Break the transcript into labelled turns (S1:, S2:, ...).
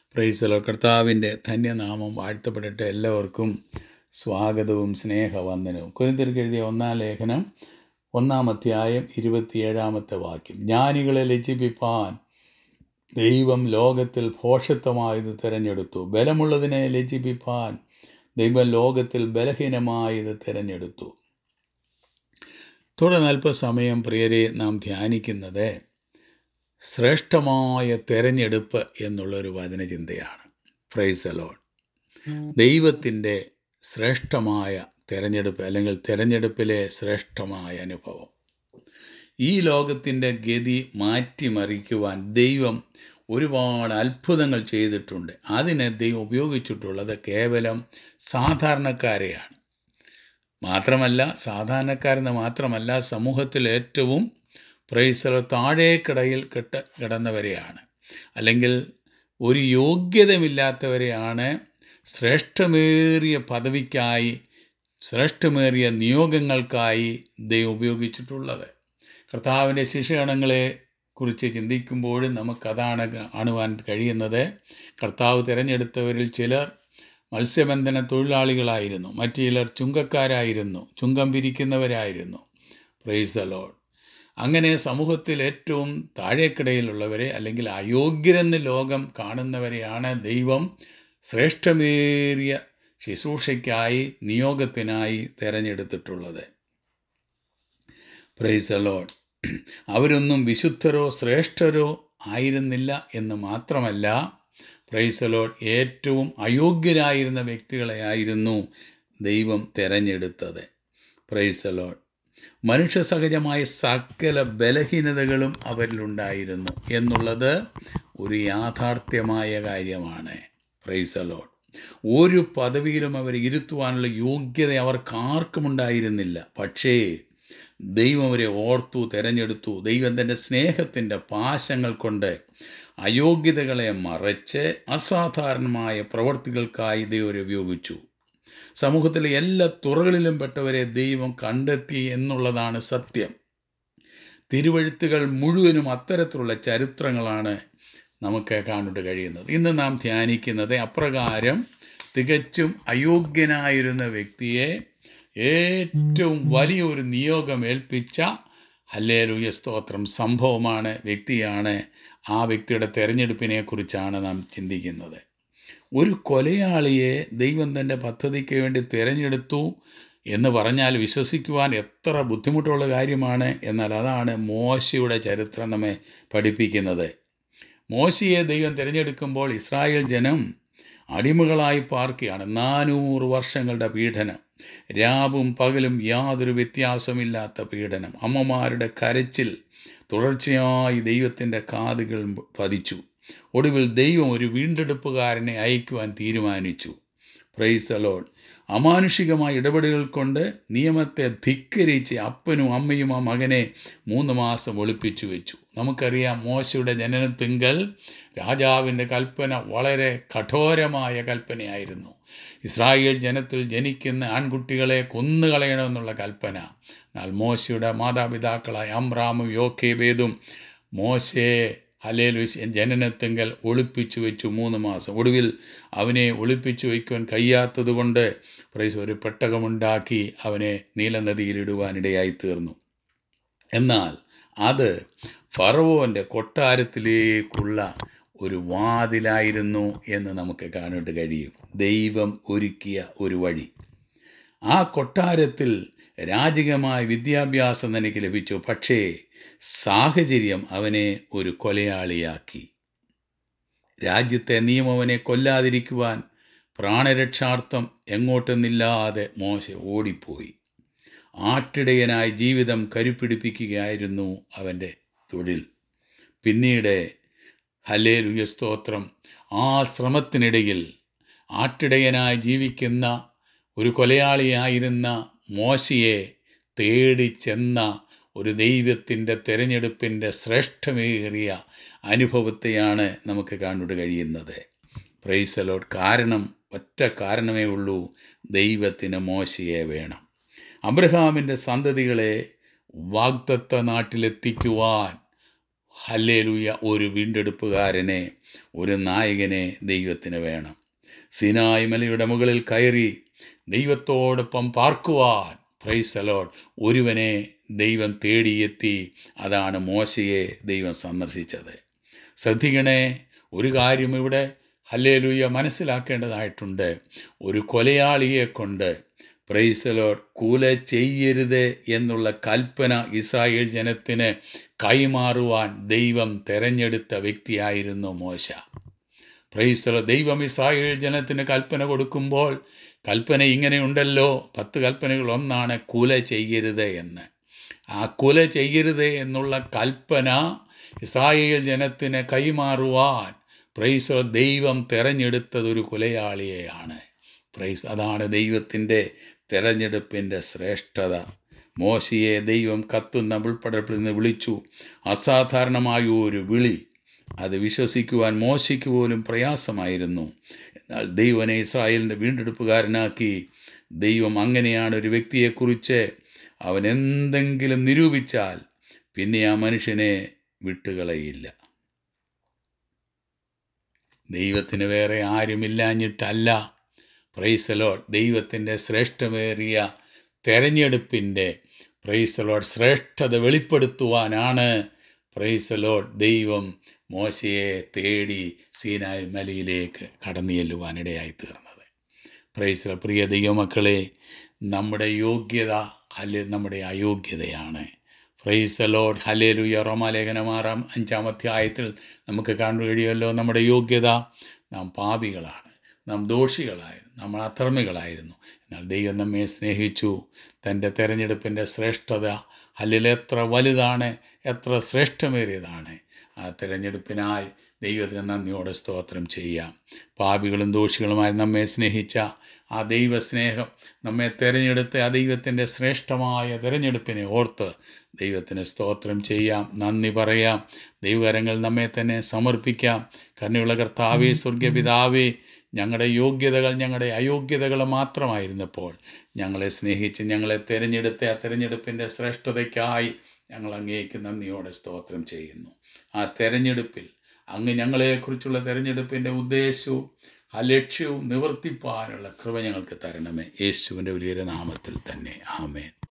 S1: പ്രൈസലോ കർത്താവിൻ്റെ ധന്യനാമം വാഴ്ത്തപ്പെടട്ടെ എല്ലാവർക്കും സ്വാഗതവും സ്നേഹവന്ദനവും കുരിന്തിർക്ക് എഴുതിയ ഒന്നാം ലേഖനം ഒന്നാം അധ്യായം ഇരുപത്തിയേഴാമത്തെ വാക്യം ജ്ഞാനികളെ ലജ്ജിപ്പിപ്പാൻ ദൈവം ലോകത്തിൽ ഭോഷത്വമായത് തിരഞ്ഞെടുത്തു ബലമുള്ളതിനെ ലജ്ജിപ്പിപ്പാൻ ദൈവം ലോകത്തിൽ ബലഹീനമായത് തിരഞ്ഞെടുത്തു തുടർന്ന് അല്പസമയം പ്രിയരെ നാം ധ്യാനിക്കുന്നത് ശ്രേഷ്ഠമായ തെരഞ്ഞെടുപ്പ് എന്നുള്ളൊരു വചനചിന്തയാണ് ഫ്രൈസ് അലോൺ ദൈവത്തിൻ്റെ ശ്രേഷ്ഠമായ തെരഞ്ഞെടുപ്പ് അല്ലെങ്കിൽ തെരഞ്ഞെടുപ്പിലെ ശ്രേഷ്ഠമായ അനുഭവം ഈ ലോകത്തിൻ്റെ ഗതി മാറ്റിമറിക്കുവാൻ ദൈവം ഒരുപാട് അത്ഭുതങ്ങൾ ചെയ്തിട്ടുണ്ട് അതിനെ ദൈവം ഉപയോഗിച്ചിട്ടുള്ളത് കേവലം സാധാരണക്കാരെയാണ് മാത്രമല്ല സാധാരണക്കാരെന്ന് മാത്രമല്ല സമൂഹത്തിൽ ഏറ്റവും പ്രൈസർ താഴേക്കിടയിൽ കെട്ട കിടന്നവരെയാണ് അല്ലെങ്കിൽ ഒരു യോഗ്യതമില്ലാത്തവരെയാണ് ശ്രേഷ്ഠമേറിയ പദവിക്കായി ശ്രേഷ്ഠമേറിയ നിയോഗങ്ങൾക്കായി ദൈവം ഉപയോഗിച്ചിട്ടുള്ളത് കർത്താവിൻ്റെ ശിക്ഷഗണങ്ങളെ കുറിച്ച് ചിന്തിക്കുമ്പോഴും നമുക്കതാണ് കാണുവാൻ കഴിയുന്നത് കർത്താവ് തിരഞ്ഞെടുത്തവരിൽ ചിലർ മത്സ്യബന്ധന തൊഴിലാളികളായിരുന്നു മറ്റു ചിലർ ചുങ്കക്കാരായിരുന്നു ചുങ്കം പിരിക്കുന്നവരായിരുന്നു പ്രൈസ് ദ ലോഡ് അങ്ങനെ സമൂഹത്തിൽ ഏറ്റവും താഴേക്കിടയിലുള്ളവരെ അല്ലെങ്കിൽ അയോഗ്യരെന്ന് ലോകം കാണുന്നവരെയാണ് ദൈവം ശ്രേഷ്ഠമേറിയ ശുശ്രൂഷയ്ക്കായി നിയോഗത്തിനായി തിരഞ്ഞെടുത്തിട്ടുള്ളത് പ്രൈസ് ദ ലോഡ് അവരൊന്നും വിശുദ്ധരോ ശ്രേഷ്ഠരോ ആയിരുന്നില്ല എന്ന് മാത്രമല്ല പ്രൈസലോഡ് ഏറ്റവും അയോഗ്യരായിരുന്ന വ്യക്തികളെയായിരുന്നു ദൈവം തിരഞ്ഞെടുത്തത് പ്രൈസലോഡ് മനുഷ്യ സഹജമായ സകല ബലഹീനതകളും അവരിലുണ്ടായിരുന്നു എന്നുള്ളത് ഒരു യാഥാർത്ഥ്യമായ കാര്യമാണ് പ്രൈസലോഡ് ഒരു പദവിയിലും അവർ ഇരുത്തുവാനുള്ള യോഗ്യത അവർക്കാർക്കും ഉണ്ടായിരുന്നില്ല പക്ഷേ ദൈവം അവരെ ഓർത്തു തിരഞ്ഞെടുത്തു ദൈവം തൻ്റെ സ്നേഹത്തിൻ്റെ പാശങ്ങൾ കൊണ്ട് അയോഗ്യതകളെ മറച്ച് അസാധാരണമായ പ്രവർത്തികൾക്കായി ദൈവം ഉപയോഗിച്ചു സമൂഹത്തിലെ എല്ലാ തുറകളിലും പെട്ടവരെ ദൈവം കണ്ടെത്തി എന്നുള്ളതാണ് സത്യം തിരുവഴുത്തുകൾ മുഴുവനും അത്തരത്തിലുള്ള ചരിത്രങ്ങളാണ് നമുക്ക് കാണുവാൻ കഴിയുന്നത് ഇന്ന് നാം ധ്യാനിക്കുന്നത് അപ്രകാരം തികച്ചും അയോഗ്യനായിരുന്ന വ്യക്തിയെ ഏറ്റവും വലിയൊരു നിയോഗം ഏൽപ്പിച്ച ഹല്ലേലൂയ സ്തോത്രം സംഭവമാണ് വ്യക്തിയാണ് ആ വ്യക്തിയുടെ തെരഞ്ഞെടുപ്പിനെ കുറിച്ചാണ് നാം ചിന്തിക്കുന്നത് ഒരു കൊലയാളിയെ ദൈവം തൻ്റെ പദ്ധതിക്ക് വേണ്ടി തിരഞ്ഞെടുത്തു എന്ന് പറഞ്ഞാൽ വിശ്വസിക്കുവാൻ എത്ര ബുദ്ധിമുട്ടുള്ള കാര്യമാണ് എന്നാൽ അതാണ് മോശയുടെ ചരിത്രം നമ്മെ പഠിപ്പിക്കുന്നത് മോശയെ ദൈവം തിരഞ്ഞെടുക്കുമ്പോൾ ഇസ്രായേൽ ജനം അടിമകളായി പാർക്കുകയാണ് നാനൂറ് വർഷങ്ങളുടെ പീഡനം രാവും പകലും യാതൊരു വ്യത്യാസമില്ലാത്ത പീഡനം അമ്മമാരുടെ കരച്ചിൽ തുടർച്ചയായി ദൈവത്തിൻ്റെ കാതുകൾ പതിച്ചു ഒടുവിൽ ദൈവം ഒരു വീണ്ടെടുപ്പുകാരനെ അയക്കുവാൻ തീരുമാനിച്ചു പ്രൈസ് അലോഡ് അമാനുഷികമായ ഇടപെടലുകൾ കൊണ്ട് നിയമത്തെ ധിക്കരിച്ച് അപ്പനും അമ്മയും ആ മകനെ മൂന്ന് മാസം ഒളിപ്പിച്ചു വെച്ചു നമുക്കറിയാം മോശയുടെ ജനനത്തിങ്കൽ രാജാവിൻ്റെ കൽപ്പന വളരെ കഠോരമായ കൽപ്പനയായിരുന്നു ഇസ്രായേൽ ജനത്തിൽ ജനിക്കുന്ന ആൺകുട്ടികളെ കൊന്നുകളയണമെന്നുള്ള കൽപ്പന എന്നാൽ മോശയുടെ മാതാപിതാക്കളായ അമ്രാമും യോക്കേബേദും മോശയെ ഹലേലു ജനനത്തിങ്കൽ ഒളിപ്പിച്ചു വെച്ചു മൂന്ന് മാസം ഒടുവിൽ അവനെ ഒളിപ്പിച്ചു വയ്ക്കുവാൻ കഴിയാത്തതുകൊണ്ട് പ്രൈസ് ഒരു പെട്ടകമുണ്ടാക്കി അവനെ നീലനദിയിലിടുവാനിടയായി തീർന്നു എന്നാൽ അത് ഫറവോൻ്റെ കൊട്ടാരത്തിലേക്കുള്ള ഒരു വാതിലായിരുന്നു എന്ന് നമുക്ക് കാണാൻ കഴിയും ദൈവം ഒരുക്കിയ ഒരു വഴി ആ കൊട്ടാരത്തിൽ രാജകമായ വിദ്യാഭ്യാസം തനിക്ക് ലഭിച്ചു പക്ഷേ സാഹചര്യം അവനെ ഒരു കൊലയാളിയാക്കി രാജ്യത്തെ നിയമം അവനെ കൊല്ലാതിരിക്കുവാൻ പ്രാണരക്ഷാർത്ഥം എങ്ങോട്ടെന്നില്ലാതെ മോശ ഓടിപ്പോയി ആട്ടിടയനായി ജീവിതം കരുപ്പിടിപ്പിക്കുകയായിരുന്നു അവൻ്റെ തൊഴിൽ പിന്നീട് ഹലേലുയ സ്തോത്രം ആ ശ്രമത്തിനിടയിൽ ആട്ടിടയനായി ജീവിക്കുന്ന ഒരു കൊലയാളിയായിരുന്ന മോശയെ തേടി ചെന്ന ഒരു ദൈവത്തിൻ്റെ തിരഞ്ഞെടുപ്പിൻ്റെ ശ്രേഷ്ഠമേറിയ അനുഭവത്തെയാണ് നമുക്ക് കാണുവാൻ കഴിയുന്നത് പ്രൈസലോട്ട് കാരണം ഒറ്റ കാരണമേ ഉള്ളൂ ദൈവത്തിന് മോശയെ വേണം അബ്രഹാമിൻ്റെ സന്തതികളെ വാഗ്ദത്ത നാട്ടിലെത്തിക്കുവാൻ ഹല്ലേലൂയ ഒരു വീണ്ടെടുപ്പുകാരനെ ഒരു നായകനെ ദൈവത്തിന് വേണം സിനായ് മലയുടെ മുകളിൽ കയറി ദൈവത്തോടൊപ്പം പാർക്കുവാൻ പ്രൈസ് അലോട്ട് ഒരുവനെ ദൈവം തേടിയെത്തി അതാണ് മോശയെ ദൈവം സന്ദർശിച്ചത് ശ്രദ്ധിക്കണേ ഒരു കാര്യം ഇവിടെ ഹല്ലേലൂയ മനസ്സിലാക്കേണ്ടതായിട്ടുണ്ട് ഒരു കൊലയാളിയെ കൊണ്ട് പ്രൈസലോട്ട് കൂല ചെയ്യരുത് എന്നുള്ള കൽപ്പന ഇസ്രായേൽ ജനത്തിന് കൈമാറുവാൻ ദൈവം തെരഞ്ഞെടുത്ത വ്യക്തിയായിരുന്നു മോശ പ്രൈസലോ ദൈവം ഇസ്രായേൽ ജനത്തിന് കൽപ്പന കൊടുക്കുമ്പോൾ കൽപ്പന ഇങ്ങനെയുണ്ടല്ലോ പത്ത് കൽപ്പനകൾ ഒന്നാണ് കുല ചെയ്യരുത് എന്ന് ആ കുല ചെയ്യരുത് എന്നുള്ള കൽപ്പന ഇസ്രായേൽ ജനത്തിന് കൈമാറുവാൻ പ്രൈസ് ദൈവം തിരഞ്ഞെടുത്തതൊരു കുലയാളിയെയാണ് പ്രൈസ് അതാണ് ദൈവത്തിൻ്റെ തിരഞ്ഞെടുപ്പിൻ്റെ ശ്രേഷ്ഠത മോശയെ ദൈവം കത്തുന്ന ഉൾപ്പെടപ്പിൽ നിന്ന് വിളിച്ചു അസാധാരണമായ ഒരു വിളി അത് വിശ്വസിക്കുവാൻ മോശയ്ക്ക് പോലും പ്രയാസമായിരുന്നു എന്നാൽ ദൈവനെ ഇസ്രായേലിൻ്റെ വീണ്ടെടുപ്പുകാരനാക്കി ദൈവം അങ്ങനെയാണ് ഒരു വ്യക്തിയെക്കുറിച്ച് അവൻ എന്തെങ്കിലും നിരൂപിച്ചാൽ പിന്നെ ആ മനുഷ്യനെ വിട്ടുകളയില്ല ദൈവത്തിന് വേറെ ആരുമില്ലാഞ്ഞിട്ടല്ല പ്രൈസലോ ദൈവത്തിൻ്റെ ശ്രേഷ്ഠമേറിയ തെരഞ്ഞെടുപ്പിൻ്റെ പ്രൈസലോഡ് ശ്രേഷ്ഠത വെളിപ്പെടുത്തുവാനാണ് പ്രൈസലോഡ് ദൈവം മോശയെ തേടി സീനായ് മലയിലേക്ക് കടന്നു ചെല്ലുവാനിടയായി തീർന്നത് പ്രൈസല പ്രിയ ദൈവമക്കളെ നമ്മുടെ യോഗ്യത അല്ലെ നമ്മുടെ അയോഗ്യതയാണ് പ്രൈസ് ലോഡ് ഹലേലുയ റോമാലേഖനമാറാം അഞ്ചാം അധ്യായത്തിൽ നമുക്ക് കാണാൻ കഴിയുമല്ലോ നമ്മുടെ യോഗ്യത നാം പാപികളാണ് നാം ദോഷികളായിരുന്നു നമ്മൾ അധർമ്മികളായിരുന്നു എന്നാൽ ദൈവം നമ്മെ സ്നേഹിച്ചു തൻ്റെ തെരഞ്ഞെടുപ്പിൻ്റെ ശ്രേഷ്ഠത അല്ലെങ്കിൽ എത്ര വലുതാണ് എത്ര ശ്രേഷ്ഠമേറിയതാണ് ആ തിരഞ്ഞെടുപ്പിനായി ദൈവത്തിന് നന്ദിയോടെ സ്തോത്രം ചെയ്യാം പാപികളും ദോഷികളുമായി നമ്മെ സ്നേഹിച്ച ആ ദൈവസ്നേഹം നമ്മെ തിരഞ്ഞെടുത്ത് ആ ദൈവത്തിൻ്റെ ശ്രേഷ്ഠമായ തിരഞ്ഞെടുപ്പിനെ ഓർത്ത് ദൈവത്തിന് സ്തോത്രം ചെയ്യാം നന്ദി പറയാം ദൈവകരങ്ങൾ നമ്മെ തന്നെ സമർപ്പിക്കാം കരുണയുള്ള കർത്താവേ സ്വർഗപിതാവേ ഞങ്ങളുടെ യോഗ്യതകൾ ഞങ്ങളുടെ അയോഗ്യതകൾ മാത്രമായിരുന്നപ്പോൾ ഞങ്ങളെ സ്നേഹിച്ച് ഞങ്ങളെ തിരഞ്ഞെടുത്ത ആ തിരഞ്ഞെടുപ്പിൻ്റെ ശ്രേഷ്ഠതയ്ക്കായി ഞങ്ങൾ അങ്ങേക്ക് നന്ദിയോടെ സ്തോത്രം ചെയ്യുന്നു ആ തെരഞ്ഞെടുപ്പിൽ അങ്ങ് ഞങ്ങളെക്കുറിച്ചുള്ള തെരഞ്ഞെടുപ്പിൻ്റെ ഉദ്ദേശവും ആ ലക്ഷ്യവും നിവർത്തിപ്പാനുള്ള കൃപ ഞങ്ങൾക്ക് തരണമേ യേശുവിൻ്റെ വലിയൊരു നാമത്തിൽ തന്നെ ആമേൻ